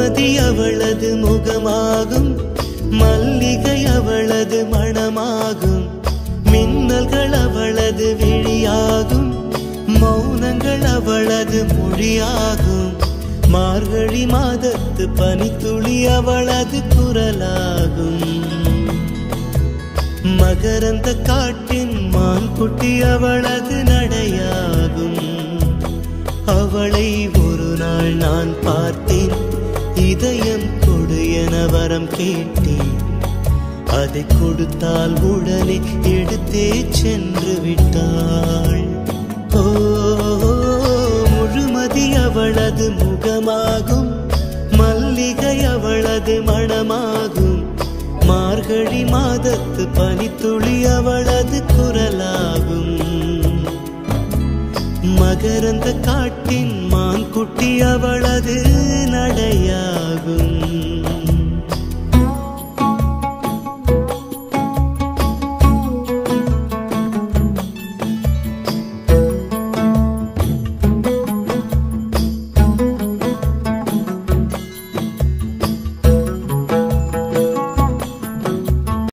முழுமதி அவளது முகமாகும் மல்லிகை அவளது மணமாகும் மின்னல்கள் அவளது விழியாகும் மௌனங்கள் அவளது மொழியாகும் மார்கழி மாதத்து பனித்துளி அவளது குரலாகும் மகரந்த காட்டின் மான் குட்டி அவளது நடையாகும் அவளை ஒரு நாள் நான் பார்த்தேன் இதயம் கொடு என வரம் கேட்டேன் அதை கொடுத்தால் உடனே எடுத்தே சென்று விட்டாள் ஓ முழுமதி அவளது முகமாகும் மல்லிகை அவளது மணமாகும் மார்கழி மாதத்து பனித்துளி அவளது குரலாகும் மகரந்த காட்டின் மான் குட்டி அவளது நடையாகும்